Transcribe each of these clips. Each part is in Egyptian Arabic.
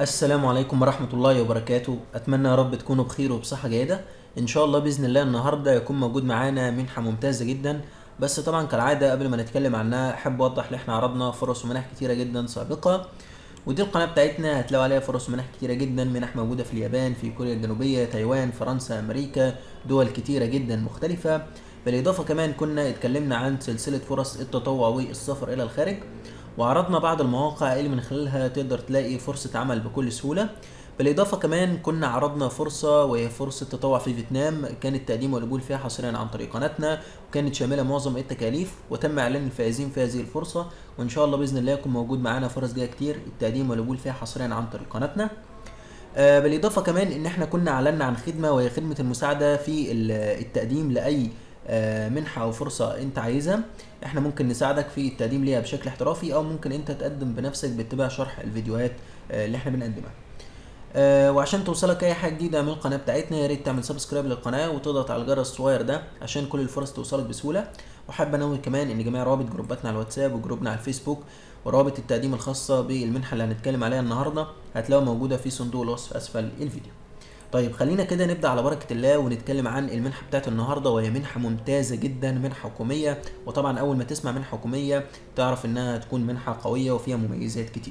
السلام عليكم ورحمة الله وبركاته أتمنى يا رب تكونوا بخير وبصحة جيدة إن شاء الله بإذن الله النهاردة يكون موجود معانا منحة ممتازة جدا بس طبعا كالعادة قبل ما نتكلم عنها أحب أوضح إن إحنا عرضنا فرص ومنح كتيرة جدا سابقة ودي القناة بتاعتنا هتلاقوا عليها فرص ومنح كتيرة جدا منح موجودة في اليابان في كوريا الجنوبية تايوان فرنسا أمريكا دول كتيرة جدا مختلفة بالإضافة كمان كنا اتكلمنا عن سلسلة فرص التطوع والسفر إلى الخارج وعرضنا بعض المواقع اللي من خلالها تقدر تلاقي فرصة عمل بكل سهولة بالإضافة كمان كنا عرضنا فرصة وهي فرصة تطوع في فيتنام كان التقديم والقبول فيها حصريا عن طريق قناتنا وكانت شاملة معظم التكاليف وتم إعلان الفائزين في هذه الفرصة وإن شاء الله بإذن الله يكون موجود معانا فرص جاية كتير التقديم والقبول فيها حصريا عن طريق قناتنا آه، بالاضافه كمان ان احنا كنا اعلنا عن خدمه وهي خدمه المساعده في ال- التقديم لاي آه، منحه او فرصه انت عايزها احنا ممكن نساعدك في التقديم ليها بشكل احترافي او ممكن انت تقدم بنفسك باتباع شرح الفيديوهات آه، اللي احنا بنقدمها آه، وعشان توصلك اي حاجه جديده من القناه بتاعتنا يا ريت تعمل سبسكرايب للقناه وتضغط على الجرس الصغير ده عشان كل الفرص توصلك بسهوله وحابب انوه كمان ان جميع روابط جروباتنا على الواتساب وجروبنا على الفيسبوك وروابط التقديم الخاصه بالمنحه اللي هنتكلم عليها النهارده هتلاقوها موجوده في صندوق الوصف اسفل الفيديو طيب خلينا كده نبدا على بركه الله ونتكلم عن المنحه بتاعت النهارده وهي منحه ممتازه جدا منحه حكوميه وطبعا اول ما تسمع منحه حكوميه تعرف انها تكون منحه قويه وفيها مميزات كتير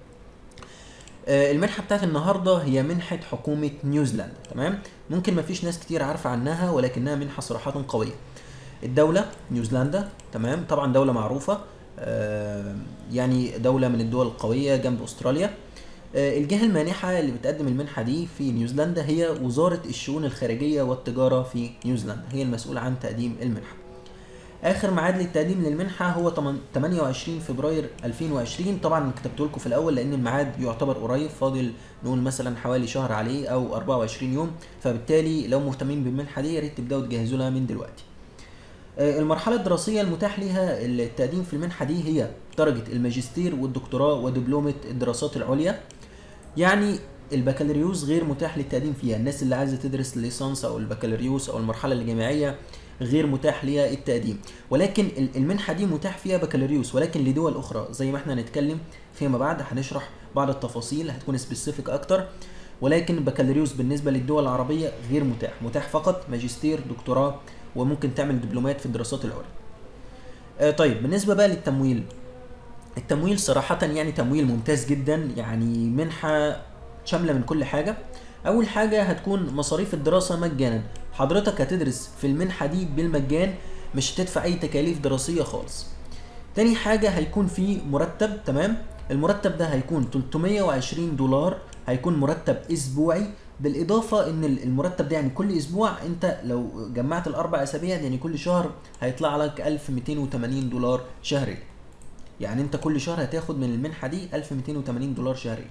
آه، المنحة بتاعت النهاردة هي منحة حكومة نيوزيلندا تمام ممكن مفيش ناس كتير عارفة عنها ولكنها منحة صراحة قوية الدولة نيوزيلندا تمام طبعا دولة معروفة آه، يعني دولة من الدول القوية جنب أستراليا آه، الجهة المانحة اللي بتقدم المنحة دي في نيوزيلندا هي وزارة الشؤون الخارجية والتجارة في نيوزيلندا هي المسؤولة عن تقديم المنحة اخر ميعاد للتقديم للمنحه هو 8 28 فبراير 2020 طبعا كتبت لكم في الاول لان الميعاد يعتبر قريب فاضل نقول مثلا حوالي شهر عليه او 24 يوم فبالتالي لو مهتمين بالمنحه دي يا ريت تبداوا تجهزوا لها من دلوقتي آه، المرحله الدراسيه المتاح لها التقديم في المنحه دي هي درجه الماجستير والدكتوراه ودبلومه الدراسات العليا يعني البكالوريوس غير متاح للتقديم فيها الناس اللي عايزه تدرس الليسانس او البكالوريوس او المرحله الجامعيه غير متاح ليها التقديم ولكن ال- المنحه دي متاح فيها بكالوريوس ولكن لدول اخرى زي ما احنا هنتكلم فيما بعد هنشرح بعض التفاصيل هتكون سبيسيفيك اكتر ولكن البكالوريوس بالنسبه للدول العربيه غير متاح متاح فقط ماجستير دكتوراه وممكن تعمل دبلومات في الدراسات العليا آه، طيب بالنسبه بقى للتمويل التمويل صراحة يعني تمويل ممتاز جدا يعني منحة شاملة من كل حاجة أول حاجة هتكون مصاريف الدراسة مجانا حضرتك هتدرس في المنحة دي بالمجان مش هتدفع أي تكاليف دراسية خالص تاني حاجة هيكون في مرتب تمام المرتب ده هيكون 320 دولار هيكون مرتب اسبوعي بالاضافه ان ال- المرتب ده يعني كل اسبوع انت لو جمعت الاربع اسابيع يعني كل شهر هيطلع لك 1280 دولار شهري يعني انت كل شهر هتاخد من المنحه دي 1280 دولار شهري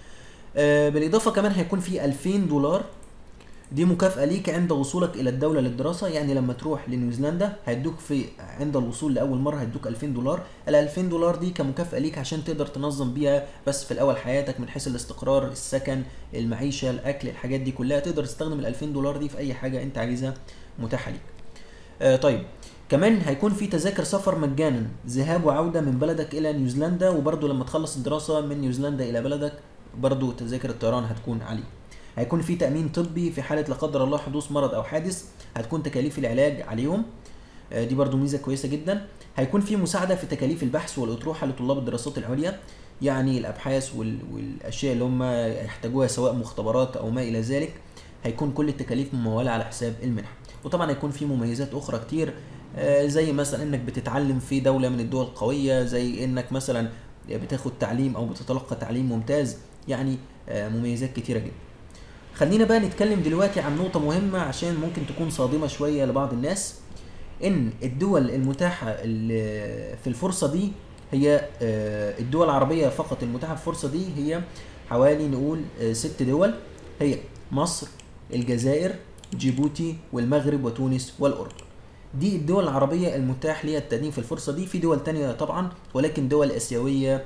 آه بالاضافه كمان هيكون في 2000 دولار دي مكافأة ليك عند وصولك إلى الدولة للدراسة يعني لما تروح لنيوزيلندا هيدوك في عند الوصول لأول مرة هيدوك 2000 دولار ال 2000 دولار دي كمكافأة ليك عشان تقدر تنظم بيها بس في الأول حياتك من حيث الاستقرار السكن المعيشة الأكل الحاجات دي كلها تقدر تستخدم ال 2000 دولار دي في أي حاجة أنت عايزها متاحة ليك آه طيب كمان هيكون في تذاكر سفر مجانا ذهاب وعودة من بلدك إلى نيوزيلندا وبرضه لما تخلص الدراسة من نيوزيلندا إلى بلدك برضه تذاكر الطيران هتكون عليه هيكون في تأمين طبي في حالة لا قدر الله حدوث مرض أو حادث هتكون تكاليف العلاج عليهم آه، دي برضو ميزة كويسة جدا هيكون في مساعدة في تكاليف البحث والأطروحة لطلاب الدراسات العليا يعني الأبحاث وال... والأشياء اللي هم يحتاجوها سواء مختبرات أو ما إلى ذلك هيكون كل التكاليف ممولة على حساب المنحة وطبعا هيكون في مميزات أخرى كتير آه، زي مثلا إنك بتتعلم في دولة من الدول القوية زي إنك مثلا بتاخد تعليم أو بتتلقى تعليم ممتاز يعني آه، مميزات كتيرة جدا خلينا بقى نتكلم دلوقتي عن نقطة مهمة عشان ممكن تكون صادمة شوية لبعض الناس إن الدول المتاحة ال- في الفرصة دي هي آه، الدول العربية فقط المتاحة في الفرصة دي هي حوالي نقول آه، ست دول هي مصر الجزائر جيبوتي والمغرب وتونس والأردن دي الدول العربية المتاح ليها التقديم في الفرصة دي في دول تانية طبعا ولكن دول آسيوية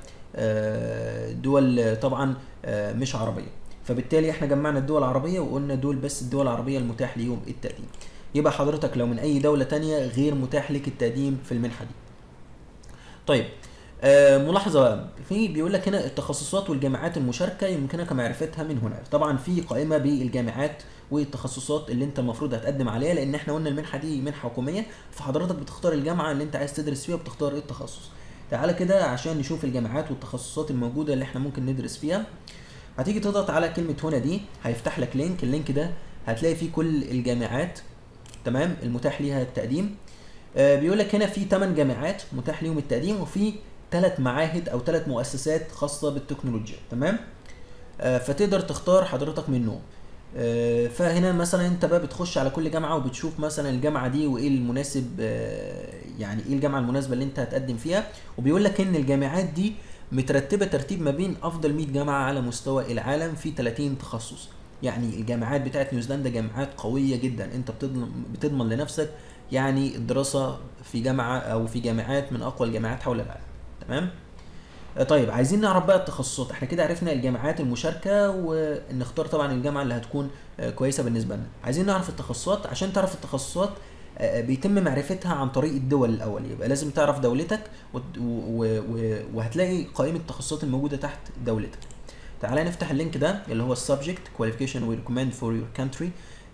آه، دول طبعا آه، مش عربية فبالتالي احنا جمعنا الدول العربية وقلنا دول بس الدول العربية المتاح ليهم التقديم يبقى حضرتك لو من أي دولة تانية غير متاح لك التقديم في المنحة دي طيب آه، ملاحظه بقى في بيقول لك هنا التخصصات والجامعات المشاركه يمكنك معرفتها من هنا طبعا في قائمه بالجامعات والتخصصات اللي انت المفروض هتقدم عليها لان احنا قلنا المنحه دي منحه حكوميه فحضرتك بتختار الجامعه اللي انت عايز تدرس فيها وبتختار ايه التخصص تعالى كده عشان نشوف الجامعات والتخصصات الموجوده اللي احنا ممكن ندرس فيها هتيجي تضغط على كلمه هنا دي هيفتح لك لينك اللينك ده هتلاقي فيه كل الجامعات تمام المتاح ليها التقديم آه، بيقول لك هنا في 8 جامعات متاح ليهم التقديم وفي ثلاث معاهد او ثلاث مؤسسات خاصه بالتكنولوجيا تمام آه، فتقدر تختار حضرتك منهم آه، فهنا مثلا انت بقى بتخش على كل جامعه وبتشوف مثلا الجامعه دي وايه المناسب آه، يعني ايه الجامعه المناسبه اللي انت هتقدم فيها وبيقول لك ان الجامعات دي مترتبه ترتيب ما بين افضل 100 جامعه على مستوى العالم في 30 تخصص يعني الجامعات بتاعت نيوزيلندا جامعات قويه جدا انت بتضمن بتضمن لنفسك يعني الدراسه في جامعه او في جامعات من اقوى الجامعات حول العالم تمام آه، طيب عايزين نعرف بقى التخصصات احنا كده عرفنا الجامعات المشاركه ونختار طبعا الجامعه اللي هتكون آه، كويسه بالنسبه لنا عايزين نعرف التخصصات عشان تعرف التخصصات آه، بيتم معرفتها عن طريق الدول الاول يبقى لازم تعرف دولتك وت- و- و- وهتلاقي قائمه التخصصات الموجوده تحت دولتك تعالى نفتح اللينك ده اللي هو السبجكت كواليفيكيشن وي ريكومند فور يور كانتري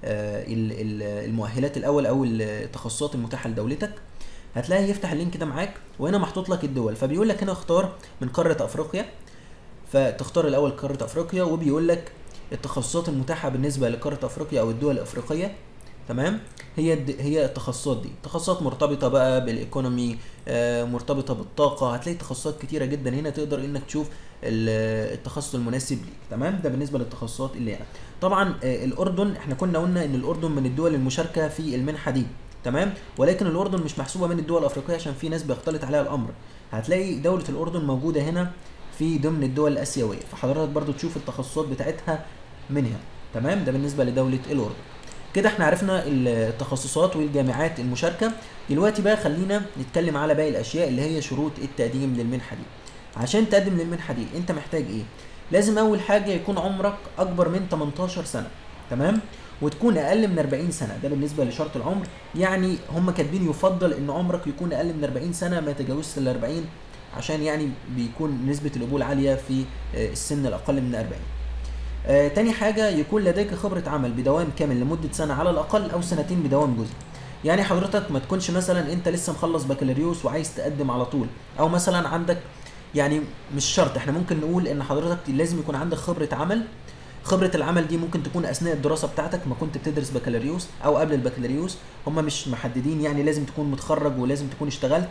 المؤهلات الاول او التخصصات المتاحه لدولتك هتلاقي يفتح اللينك ده معاك وهنا محطوط لك الدول فبيقول لك هنا اختار من قاره افريقيا فتختار الاول قاره افريقيا وبيقول لك التخصصات المتاحه بالنسبه لقاره افريقيا او الدول الافريقيه تمام هي الد- هي التخصصات دي تخصصات مرتبطه بقى بالايكونومي آه، مرتبطه بالطاقه هتلاقي تخصصات كتيره جدا هنا تقدر انك تشوف ال- التخصص المناسب ليك تمام ده بالنسبه للتخصصات اللي هنا طبعا آه، الاردن احنا كنا قلنا ان الاردن من الدول المشاركه في المنحه دي تمام ولكن الاردن مش محسوبه من الدول الافريقيه عشان في ناس بيختلط عليها الامر هتلاقي دوله الاردن موجوده هنا في ضمن الدول الاسيويه فحضرتك برضو تشوف التخصصات بتاعتها منها تمام ده بالنسبه لدوله الاردن كده احنا عرفنا التخصصات والجامعات المشاركه دلوقتي بقى خلينا نتكلم على باقي الاشياء اللي هي شروط التقديم للمنحه دي عشان تقدم للمنحه دي انت محتاج ايه لازم اول حاجه يكون عمرك اكبر من 18 سنه تمام وتكون اقل من 40 سنه ده بالنسبه لشرط العمر يعني هم كاتبين يفضل ان عمرك يكون اقل من 40 سنه ما يتجاوزش ال 40 عشان يعني بيكون نسبه القبول عاليه في آه، السن الاقل من 40 آه، تاني حاجة يكون لديك خبرة عمل بدوام كامل لمدة سنة على الأقل أو سنتين بدوام جزئي. يعني حضرتك ما تكونش مثلا أنت لسه مخلص بكالوريوس وعايز تقدم على طول، أو مثلا عندك يعني مش شرط احنا ممكن نقول إن حضرتك لازم يكون عندك خبرة عمل خبرة العمل دي ممكن تكون أثناء الدراسة بتاعتك ما كنت بتدرس بكالوريوس أو قبل البكالوريوس هم مش محددين يعني لازم تكون متخرج ولازم تكون اشتغلت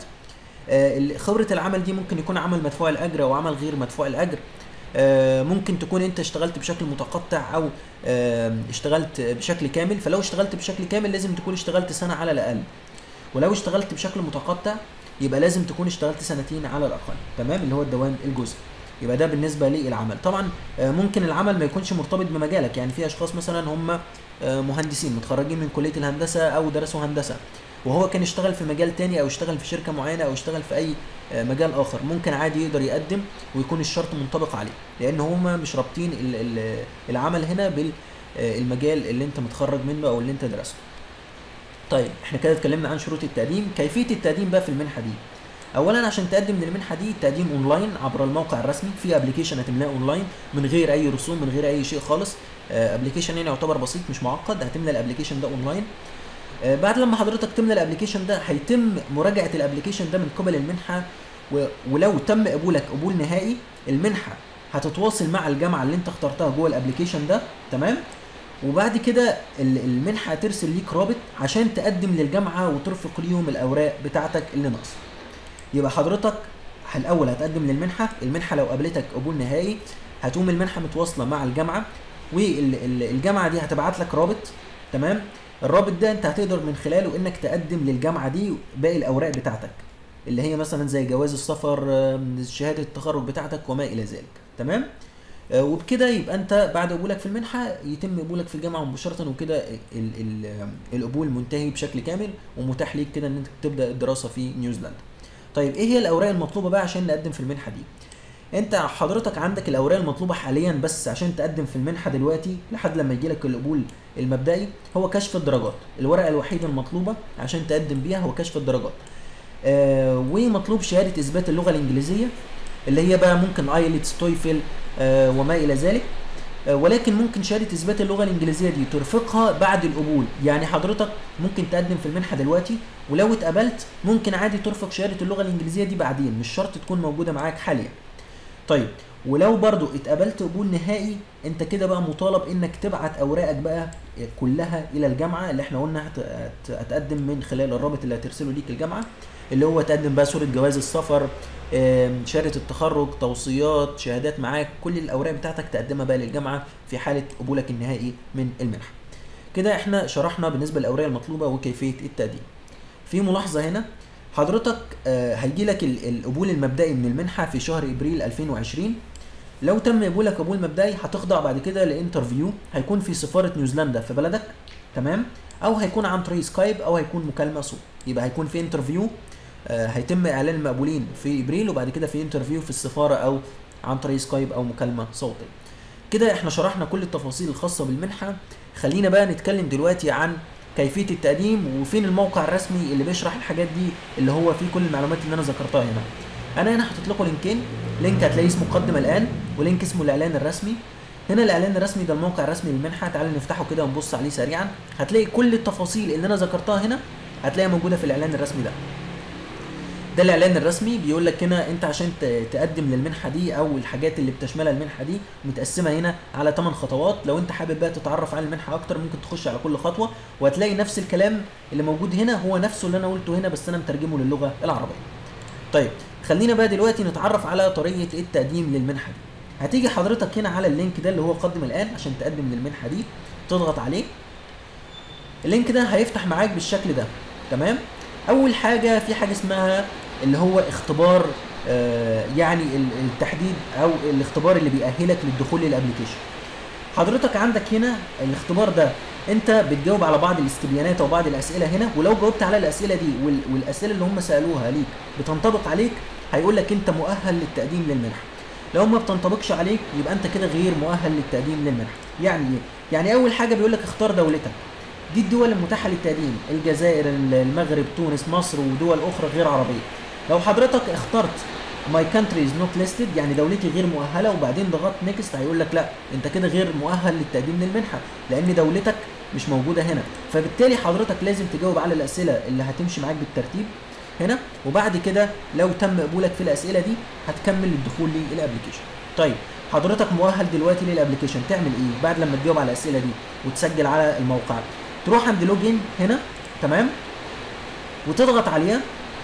آه، خبرة العمل دي ممكن يكون عمل مدفوع الأجر أو عمل غير مدفوع الأجر آه، ممكن تكون انت اشتغلت بشكل متقطع او آه، اشتغلت بشكل كامل فلو اشتغلت بشكل كامل لازم تكون اشتغلت سنة على الأقل ولو اشتغلت بشكل متقطع يبقى لازم تكون اشتغلت سنتين على الأقل تمام اللي هو الدوام الجزئي يبقى ده بالنسبة للعمل طبعا آه، ممكن العمل ما يكونش مرتبط بمجالك يعني في أشخاص مثلا هم آه، مهندسين متخرجين من كلية الهندسة أو درسوا هندسة وهو كان يشتغل في مجال تاني او يشتغل في شركه معينه او يشتغل في اي آه، مجال اخر ممكن عادي يقدر يقدم ويكون الشرط منطبق عليه لان هما مش رابطين ال- ال- العمل هنا بالمجال اللي انت متخرج منه او اللي انت درسته طيب احنا كده اتكلمنا عن شروط التقديم كيفيه التقديم بقى في المنحه دي اولا عشان تقدم للمنحه دي تقديم اونلاين عبر الموقع الرسمي في ابلكيشن هتملاه اونلاين من غير اي رسوم من غير اي شيء خالص ابلكيشن يعني يعتبر بسيط مش معقد هتملى الابلكيشن ده اونلاين آه، بعد لما حضرتك تملى الابلكيشن ده هيتم مراجعه الابلكيشن ده من قبل المنحه و... ولو تم قبولك قبول نهائي المنحه هتتواصل مع الجامعه اللي انت اخترتها جوه الابلكيشن ده تمام وبعد كده ال- المنحه هترسل ليك رابط عشان تقدم للجامعه وترفق ليهم الاوراق بتاعتك اللي ناقصه يبقى حضرتك الاول هتقدم للمنحه المنحه لو قابلتك قبول نهائي هتقوم المنحه متواصله مع الجامعه والجامعه دي هتبعت لك رابط تمام الرابط ده انت هتقدر من خلاله انك تقدم للجامعه دي باقي الاوراق بتاعتك اللي هي مثلا زي جواز السفر آم، شهاده التخرج بتاعتك وما الى ذلك تمام آه، وبكده يبقى انت بعد قبولك في المنحه يتم قبولك في الجامعه مباشره وكده ال- ال- القبول منتهي بشكل كامل ومتاح ليك كده ان انت تبدا الدراسه في نيوزيلندا طيب ايه هي الاوراق المطلوبه بقى عشان نقدم في المنحه دي انت حضرتك عندك الاوراق المطلوبه حاليا بس عشان تقدم في المنحه دلوقتي لحد لما يجي لك القبول المبدئي هو كشف الدرجات الورقه الوحيده المطلوبه عشان تقدم بيها هو كشف الدرجات آه ومطلوب شهاده اثبات اللغه الانجليزيه اللي هي بقى ممكن ايلتس تويفل آه وما الى ذلك آه ولكن ممكن شهاده اثبات اللغه الانجليزيه دي ترفقها بعد القبول يعني حضرتك ممكن تقدم في المنحه دلوقتي ولو اتقبلت ممكن عادي ترفق شهاده اللغه الانجليزيه دي بعدين مش شرط تكون موجوده معاك حاليا طيب ولو برضو اتقبلت قبول نهائي انت كده بقى مطالب انك تبعت اوراقك بقى كلها الى الجامعه اللي احنا قلنا هت- هت- هتقدم من خلال الرابط اللي هترسله ليك الجامعه اللي هو تقدم بقى صوره جواز السفر آم، شهاده التخرج توصيات شهادات معاك كل الاوراق بتاعتك تقدمها بقى للجامعه في حاله قبولك النهائي من المنحه كده احنا شرحنا بالنسبه للاوراق المطلوبه وكيفيه التقديم في ملاحظه هنا حضرتك آه، هيجي لك ال- القبول المبدئي من المنحه في شهر ابريل 2020 لو تم قبولك قبول مبدئي هتخضع بعد كده لانترفيو هيكون في سفاره نيوزيلندا في بلدك تمام او هيكون عن طريق سكايب او هيكون مكالمه صوت يبقى هيكون في انترفيو آه، هيتم اعلان المقبولين في ابريل وبعد كده في انترفيو في السفاره او عن طريق سكايب او مكالمه صوتيه كده احنا شرحنا كل التفاصيل الخاصه بالمنحه خلينا بقى نتكلم دلوقتي عن كيفيه التقديم وفين الموقع الرسمي اللي بيشرح الحاجات دي اللي هو فيه كل المعلومات اللي انا ذكرتها هنا انا هنا حاطط لكم لينكين لينك هتلاقيه اسمه قدم الان ولينك اسمه الاعلان الرسمي هنا الاعلان الرسمي ده الموقع الرسمي للمنحه تعالوا نفتحه كده ونبص عليه سريعا هتلاقي كل التفاصيل اللي انا ذكرتها هنا هتلاقيها موجوده في الاعلان الرسمي ده ده الاعلان الرسمي بيقول لك هنا انت عشان ت- تقدم للمنحه دي او الحاجات اللي بتشملها المنحه دي متقسمه هنا على 8 خطوات لو انت حابب بقى تتعرف على المنحه اكتر ممكن تخش على كل خطوه وهتلاقي نفس الكلام اللي موجود هنا هو نفسه اللي انا قلته هنا بس انا مترجمه للغه العربيه طيب خلينا بقى دلوقتي نتعرف على طريقه التقديم للمنحه دي هتيجي حضرتك هنا على اللينك ده اللي هو قدم الان عشان تقدم للمنحه دي تضغط عليه اللينك ده هيفتح معاك بالشكل ده تمام اول حاجه في حاجه اسمها اللي هو اختبار آه يعني ال- التحديد او الاختبار اللي بيأهلك للدخول للابليكيشن حضرتك عندك هنا الاختبار ده انت بتجاوب على بعض الاستبيانات او بعض الاسئله هنا ولو جاوبت على الاسئله دي وال- والاسئله اللي هم سالوها ليك بتنطبق عليك هيقول لك انت مؤهل للتقديم للمنحه لو ما بتنطبقش عليك يبقى انت كده غير مؤهل للتقديم للمنحه يعني ايه يعني اول حاجه بيقول لك اختار دولتك دي الدول المتاحه للتقديم الجزائر المغرب تونس مصر ودول اخرى غير عربيه لو حضرتك اخترت ماي كانتري از نوت ليستد يعني دولتي غير مؤهله وبعدين ضغطت نيكست هيقول لك لا انت كده غير مؤهل للتقديم للمنحه لان دولتك مش موجوده هنا فبالتالي حضرتك لازم تجاوب على الاسئله اللي هتمشي معاك بالترتيب هنا وبعد كده لو تم قبولك في الاسئله دي هتكمل الدخول للابلكيشن طيب حضرتك مؤهل دلوقتي للابلكيشن تعمل ايه بعد لما تجاوب على الاسئله دي وتسجل على الموقع تروح عند لوجين هنا تمام وتضغط عليها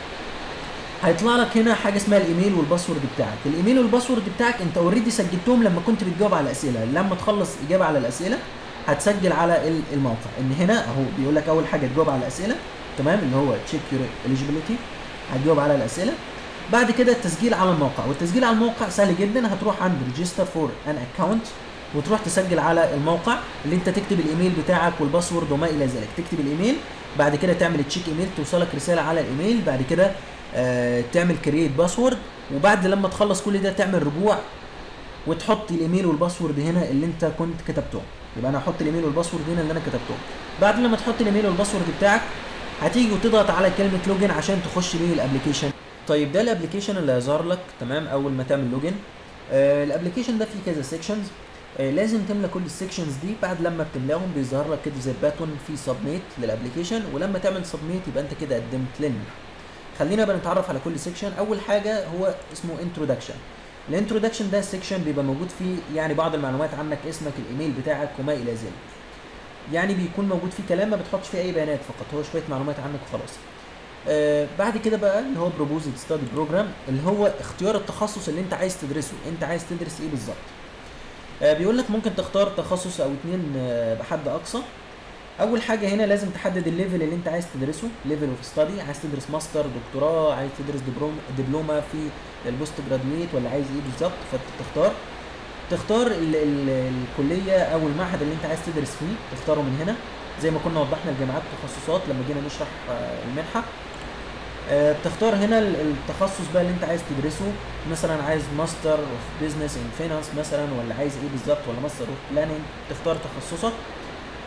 هيطلع لك هنا حاجه اسمها الايميل والباسورد بتاعك الايميل والباسورد بتاعك انت اوريدي سجلتهم لما كنت بتجاوب على الاسئله لما تخلص اجابه على الاسئله هتسجل على ال- الموقع ان هنا اهو بيقول لك اول حاجه تجاوب على الاسئله تمام اللي هو تشيك يور eligibility هتجاوب على الاسئله بعد كده التسجيل على الموقع والتسجيل على الموقع سهل جدا هتروح عند ريجستر فور ان اكونت وتروح تسجل على الموقع اللي انت تكتب الايميل بتاعك والباسورد وما الى ذلك تكتب الايميل بعد كده تعمل تشيك ايميل توصلك رساله على الايميل بعد كده آه تعمل كرييت باسورد وبعد لما تخلص كل ده تعمل رجوع وتحط الايميل والباسورد هنا اللي انت كنت كتبتهم يبقى انا هحط الايميل والباسورد هنا اللي انا كتبتهم بعد لما تحط الايميل والباسورد بتاعك هتيجي وتضغط على كلمه لوجن عشان تخش بيه الابلكيشن طيب ده الابلكيشن اللي هيظهر لك تمام اول ما تعمل لوجن آه الابلكيشن ده فيه كذا سيكشنز آه لازم تملى كل السيكشنز دي بعد لما بتملاهم بيظهر لك كده زي باتون في سبميت للابلكيشن ولما تعمل سبميت يبقى انت كده قدمت للمنحه خلينا بقى نتعرف على كل سيكشن اول حاجه هو اسمه انترودكشن الانترودكشن ده سيكشن بيبقى موجود فيه يعني بعض المعلومات عنك اسمك الايميل بتاعك وما الى ذلك يعني بيكون موجود فيه كلام ما بتحطش فيه اي بيانات فقط هو شويه معلومات عنك وخلاص آه بعد كده بقى اللي هو بروبوزد ستادي بروجرام اللي هو اختيار التخصص اللي انت عايز تدرسه انت عايز تدرس ايه بالظبط آه بيقول لك ممكن تختار تخصص او اتنين آه بحد اقصى اول حاجه هنا لازم تحدد الليفل اللي انت عايز تدرسه ليفل اوف ستادي عايز تدرس ماستر دكتوراه عايز تدرس دبلوم دبلومه في البوست جراديويت ولا عايز ايه بالظبط فتختار تختار ال ال الكليه او المعهد اللي انت عايز تدرس فيه تختاره من هنا زي ما كنا وضحنا الجامعات والتخصصات لما جينا نشرح آه، المنحه آه، بتختار هنا ال- التخصص بقى اللي انت عايز تدرسه مثلا عايز ماستر اوف بزنس ان فينانس مثلا ولا عايز ايه بالظبط ولا ماستر اوف بلاننج تختار تخصصك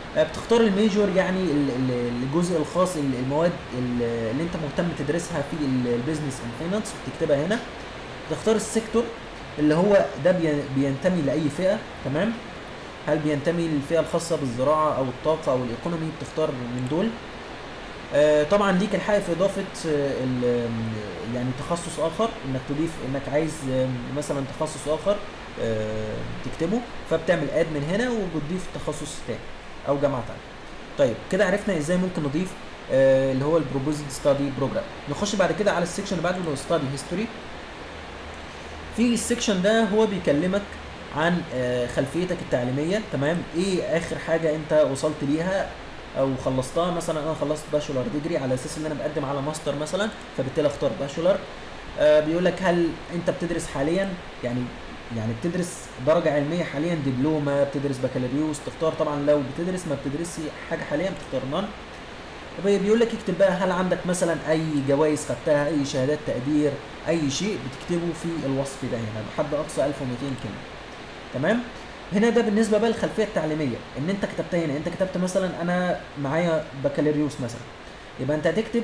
آه، بتختار الميجور يعني ال- ال- الجزء الخاص ال- المواد ال- اللي انت مهتم تدرسها في البيزنس اند فاينانس وبتكتبها هنا تختار السيكتور اللي هو ده بي- بينتمي لاي فئه تمام هل بينتمي للفئه الخاصه بالزراعه او الطاقه او الايكونومي بتختار من دول آه، طبعا ليك الحق في اضافه آه، ال- يعني تخصص اخر انك تضيف انك عايز آه، مثلا تخصص اخر آه، تكتبه فبتعمل اد من هنا وبتضيف تخصص تاني او جامعه تانية طيب كده عرفنا ازاي ممكن نضيف آه، اللي هو البروبوزد ستادي بروجرام نخش بعد كده على السكشن اللي بعده اللي هو ستادي هيستوري في السكشن ده هو بيكلمك عن آه، خلفيتك التعليميه تمام ايه اخر حاجه انت وصلت ليها او خلصتها مثلا انا خلصت باشولار ديجري على اساس ان انا بقدم على ماستر مثلا فبالتالي اختار باشولار آه بيقول لك هل انت بتدرس حاليا يعني يعني بتدرس درجه علميه حاليا دبلومه بتدرس بكالوريوس تختار طبعا لو بتدرس ما بتدرسي حاجه حاليا بتختار نون بيقول لك اكتب بقى هل عندك مثلا اي جوائز خدتها اي شهادات تقدير اي شيء بتكتبه في الوصف ده هنا بحد اقصى 1200 كلمه تمام هنا ده بالنسبه بقى للخلفيه التعليميه ان انت كتبتها هنا انت كتبت مثلا انا معايا بكالوريوس مثلا يبقى انت هتكتب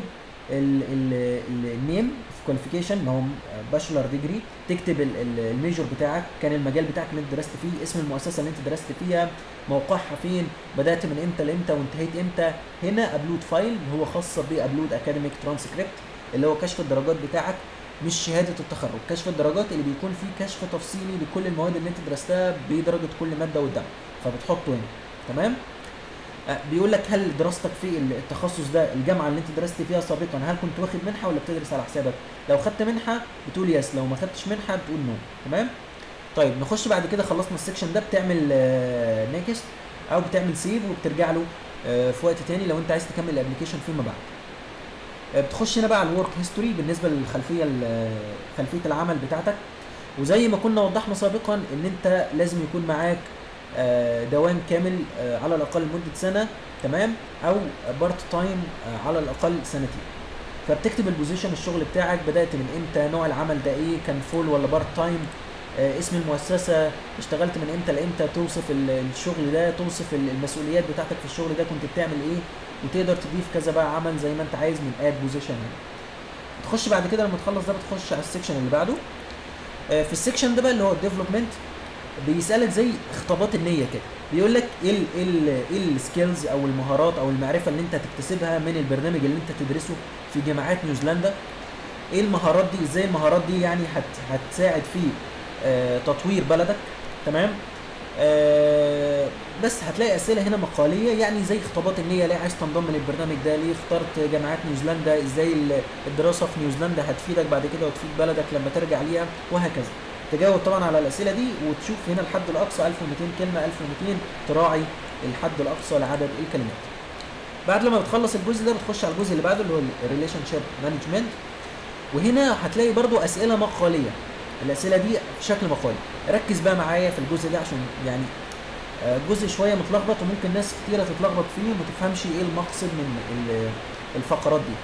النيم في كواليفيكيشن اللي هو باشلر ديجري تكتب ال- ال- الميجور بتاعك كان المجال بتاعك اللي انت درست فيه اسم المؤسسه اللي انت درست فيها موقعها فين بدات من امتى لامتى وانتهيت امتى هنا ابلود فايل اللي هو خاصه بابلود اكاديميك ترانسكريبت اللي هو كشف الدرجات بتاعك مش شهاده التخرج كشف الدرجات اللي بيكون فيه كشف تفصيلي لكل المواد اللي انت درستها بدرجه كل ماده قدام فبتحطه هنا تمام آه، بيقول لك هل دراستك في التخصص ده الجامعه اللي انت درست فيها سابقا هل كنت واخد منحه ولا بتدرس على حسابك لو خدت منحه بتقول يس لو ما خدتش منحه بتقول نو تمام طيب نخش بعد كده خلصنا السكشن ده بتعمل نيكست او بتعمل سيف وبترجع له آه، في وقت تاني لو انت عايز تكمل الابلكيشن فيما بعد آه، بتخش هنا بقى على الورك هيستوري بالنسبه للخلفيه ال- خلفيه العمل بتاعتك وزي ما كنا وضحنا سابقا ان انت لازم يكون معاك آه، دوام كامل آه، على الاقل لمده سنه تمام او بارت تايم على الاقل سنتين فبتكتب البوزيشن الشغل بتاعك بدات من امتى نوع العمل ده ايه كان فول ولا بارت تايم آه، اسم المؤسسه اشتغلت من امتى لامتى توصف ال- الشغل ده توصف ال- المسؤوليات بتاعتك في الشغل ده كنت بتعمل ايه وتقدر تضيف كذا بقى عمل زي ما انت عايز من اد بوزيشن هنا تخش بعد كده لما تخلص ده بتخش على السكشن اللي بعده آه، في السكشن ده بقى اللي هو الديفلوبمنت بيسالك زي خطابات النيه كده بيقول لك ايه ال ايه ال ايه السكيلز او المهارات او المعرفه اللي انت هتكتسبها من البرنامج اللي انت تدرسه في جامعات نيوزيلندا ايه المهارات دي ازاي المهارات دي يعني هت هتساعد في آه تطوير بلدك تمام آه بس هتلاقي اسئله هنا مقاليه يعني زي خطابات النيه ليه عايز تنضم للبرنامج ده ليه اخترت جامعات نيوزيلندا ازاي ال- الدراسه في نيوزيلندا هتفيدك بعد كده وتفيد بلدك لما ترجع ليها وهكذا تجاوب طبعا على الاسئله دي وتشوف هنا الحد الاقصى 1200 كلمه 1200 تراعي الحد الاقصى لعدد الكلمات بعد لما بتخلص الجزء ده بتخش على الجزء اللي بعده اللي هو الريليشن شيب مانجمنت وهنا هتلاقي برضو اسئله مقاليه الاسئله دي في شكل مقالي ركز بقى معايا في الجزء ده عشان يعني آه، جزء شويه متلخبط وممكن ناس كتيره تتلخبط فيه وما تفهمش ايه المقصد من ال- الفقرات دي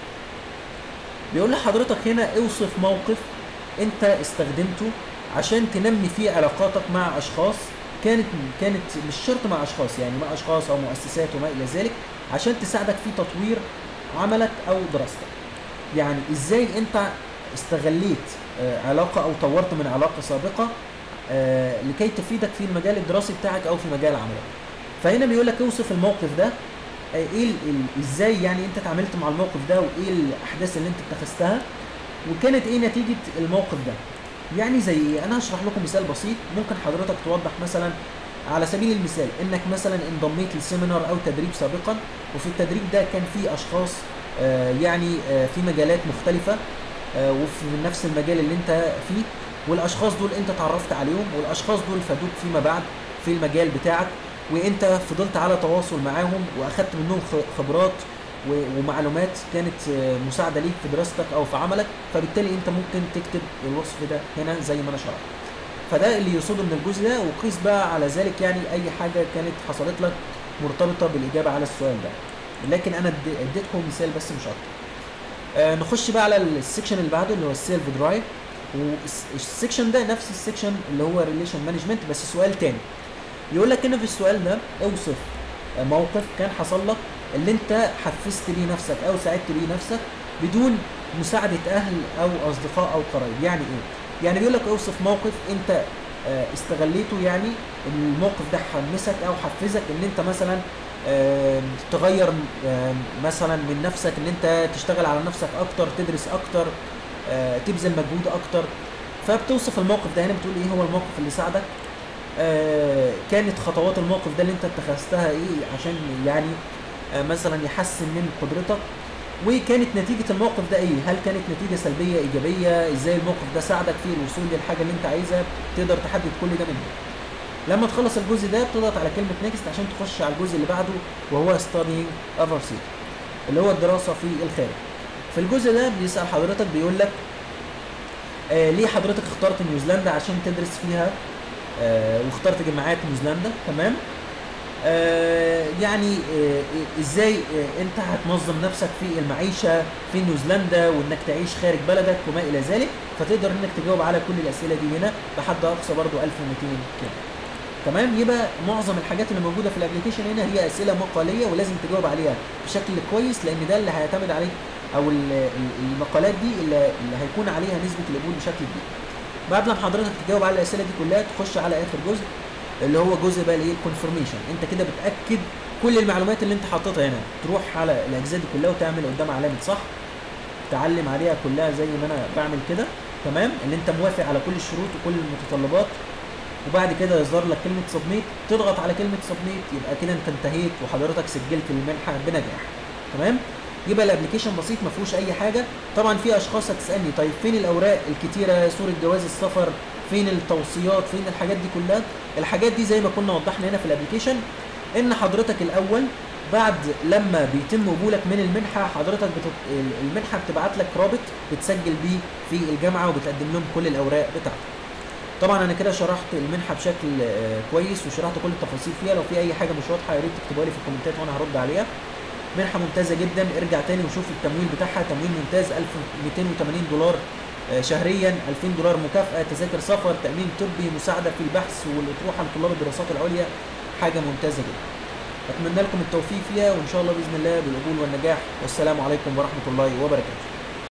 بيقول لحضرتك هنا اوصف موقف انت استخدمته عشان تنمي فيه علاقاتك مع اشخاص كانت كانت مش شرط مع اشخاص يعني مع اشخاص او مؤسسات وما الى ذلك عشان تساعدك في تطوير عملك او دراستك يعني ازاي انت استغليت آه، علاقه او طورت من علاقه سابقه آه، لكي تفيدك في المجال الدراسي بتاعك او في مجال عملك فهنا بيقول لك اوصف الموقف ده آه، ايه ال- ال- ازاي يعني انت اتعاملت مع الموقف ده وايه الاحداث اللي انت اتخذتها وكانت ايه نتيجه الموقف ده يعني زي إيه؟ انا هشرح لكم مثال بسيط ممكن حضرتك توضح مثلا على سبيل المثال انك مثلا انضميت لسيمينار او تدريب سابقا وفي التدريب ده كان في اشخاص آه، يعني آه، في مجالات مختلفه آه، وفي نفس المجال اللي انت فيه والاشخاص دول انت اتعرفت عليهم والاشخاص دول فادوك فيما بعد في المجال بتاعك وانت فضلت على تواصل معاهم واخدت منهم خ- خبرات و- ومعلومات كانت آه، مساعده ليك في دراستك او في عملك فبالتالي انت ممكن تكتب الوصف ده هنا زي ما انا شرحت فده اللي يقصده من الجزء ده وقيس بقى على ذلك يعني اي حاجه كانت حصلت لك مرتبطه بالاجابه على السؤال ده لكن انا ادي- اديتكم مثال بس مش اكتر آه نخش بقى على السكشن اللي بعده اللي هو السيلف درايف والسكشن ده نفس السكشن اللي هو ريليشن مانجمنت بس سؤال تاني يقول لك هنا في السؤال ده اوصف موقف كان حصل لك اللي انت حفزت بيه نفسك او ساعدت بيه نفسك بدون مساعدة اهل او اصدقاء او قرايب يعني ايه يعني بيقول لك اوصف موقف انت آه، استغليته يعني الموقف ده حمسك او حفزك ان انت مثلا آم، تغير آم، مثلا من نفسك ان انت تشتغل على نفسك اكتر تدرس اكتر آه، تبذل مجهود اكتر فبتوصف الموقف ده هنا بتقول ايه هو الموقف اللي ساعدك آه، كانت خطوات الموقف ده اللي انت اتخذتها ايه عشان يعني آه، مثلا يحسن من قدرتك وكانت نتيجة الموقف ده ايه؟ هل كانت نتيجة سلبية ايجابية؟ ازاي الموقف ده ساعدك في الوصول للحاجة اللي انت عايزها؟ تقدر تحدد كل ده منه. لما تخلص الجزء ده بتضغط على كلمة نيكست عشان تخش على الجزء اللي بعده وهو studying overseas اللي هو الدراسة في الخارج. في الجزء ده بيسأل حضرتك بيقول لك آه ليه حضرتك اخترت نيوزيلندا عشان تدرس فيها آه واخترت جامعات نيوزيلندا تمام؟ آه يعني آه ازاي آه انت هتنظم نفسك في المعيشه في نيوزيلندا وانك تعيش خارج بلدك وما الى ذلك فتقدر انك تجاوب على كل الاسئله دي هنا بحد اقصى برضو 1200 كده تمام يبقى معظم الحاجات اللي موجوده في الابلكيشن هنا هي اسئله مقاليه ولازم تجاوب عليها بشكل كويس لان ده اللي هيعتمد عليه او ال- ال- المقالات دي اللي, اللي هيكون عليها نسبه القبول بشكل كبير بعد لما حضرتك تجاوب على الاسئله دي كلها تخش على اخر جزء اللي هو جزء بقى الايه الكونفرميشن انت كده بتاكد كل المعلومات اللي انت حاططها هنا تروح على الاجزاء دي كلها وتعمل قدام علامه صح تعلم عليها كلها زي ما انا بعمل كده تمام اللي انت موافق على كل الشروط وكل المتطلبات وبعد كده يظهر لك كلمه سبميت تضغط على كلمه سبميت يبقى كده انت انتهيت وحضرتك سجلت المنحه بنجاح تمام يبقى الابلكيشن بسيط ما فيهوش اي حاجه طبعا في اشخاص هتسالني طيب فين الاوراق الكتيره صوره جواز السفر فين التوصيات فين الحاجات دي كلها الحاجات دي زي ما كنا وضحنا هنا في الابلكيشن ان حضرتك الاول بعد لما بيتم قبولك من المنحه حضرتك بتط... المنحه بتبعت لك رابط بتسجل بيه في الجامعه وبتقدم لهم كل الاوراق بتاعتك طبعا انا كده شرحت المنحه بشكل آه، كويس وشرحت كل التفاصيل فيها لو في اي حاجه مش واضحه يا ريت تكتبوها لي في الكومنتات وانا هرد عليها منحه ممتازه جدا ارجع تاني وشوف التمويل بتاعها تمويل ممتاز 1280 دولار آه، شهريا 2000 دولار مكافاه تذاكر سفر تامين طبي مساعده في البحث والاطروحه لطلاب الدراسات العليا حاجه ممتازه جدا اتمنى لكم التوفيق فيها وان شاء الله باذن الله بالقبول والنجاح والسلام عليكم ورحمه الله وبركاته